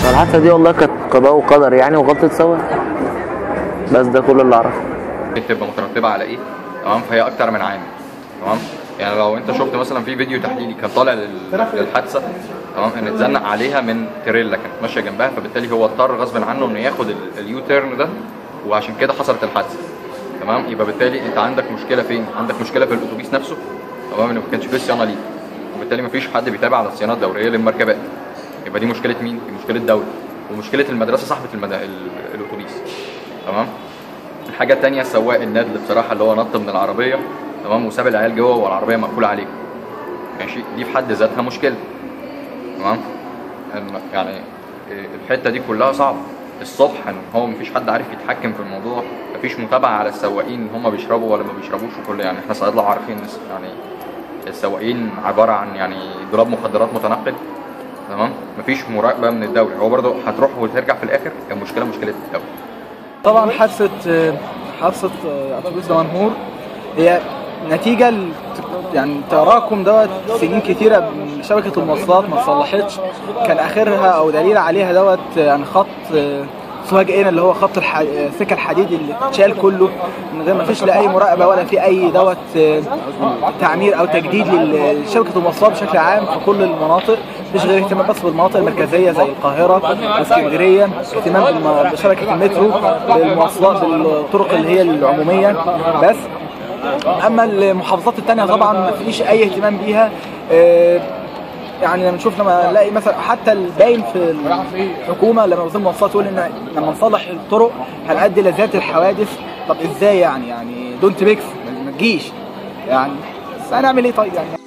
فالحادثه دي والله كانت قضاء وقدر يعني وغلطه سواق بس ده كل اللي اعرفه بتبقى مترتبه على ايه تمام فهي اكتر من عامل تمام يعني لو انت شفت مثلا في فيديو تحليلي كان طالع لل- للحادثه تمام ان اتزنق عليها من تريلا كانت ماشيه جنبها فبالتالي هو اضطر غصب عنه انه ياخد ال- اليو تيرن ده وعشان كده حصلت الحادثه تمام يبقى بالتالي انت عندك مشكله فين عندك مشكله في الاتوبيس نفسه تمام ان ما كانش فيه صيانه ليه وبالتالي ما فيش حد بيتابع على الصيانه الدوريه للمركبات يبقى دي مشكله مين دي مشكله الدوله ومشكله المدرسه صاحبه المد... ال- الاتوبيس تمام الحاجه التانية السواق الندل بصراحه اللي هو نط من العربيه تمام وساب العيال جوه والعربيه مقفوله عليه ماشي دي في حد ذاتها مشكله تمام إن- يعني إيه، الحته دي كلها صعبه الصبح ان هو مفيش حد عارف يتحكم في الموضوع مفيش متابعه على السواقين ان هم بيشربوا ولا ما بيشربوش وكل يعني احنا صيادله عارفين الناس- يعني السواقين عباره عن يعني دولاب مخدرات متنقل تمام مفيش مراقبه من الدوله هو برضه هتروح وترجع في الاخر المشكله مشكله الدوله طبعا حادثه حادثه اتوبيس دمنهور هي نتيجه ل- يعني تراكم دوت سنين كتيره من شبكه المواصلات ما اتصلحتش كان اخرها او دليل عليها دوت يعني خط سوهاج اين اللي هو خط الح... السكه الحديد اللي اتشال كله من غير ما فيش لا اي مراقبه ولا في اي دوت تعمير او تجديد لل- لشبكه المواصلات بشكل عام في كل المناطق مفيش غير اهتمام بس بالمناطق المركزيه زي القاهره واسكندريه اهتمام بالم- بشبكه المترو بالمواصلات بالطرق اللي هي العموميه بس اما المحافظات التانية طبعا ما فيش اي اهتمام بيها آه، يعني لما نشوف لما نلاقي مثلا حتى الباين في الحكومه لما وزير المواصلات يقول ان لما نصلح الطرق هنؤدي لزياده الحوادث طب ازاي يعني يعني دونت ميكس ما تجيش يعني بس هنعمل ايه طيب يعني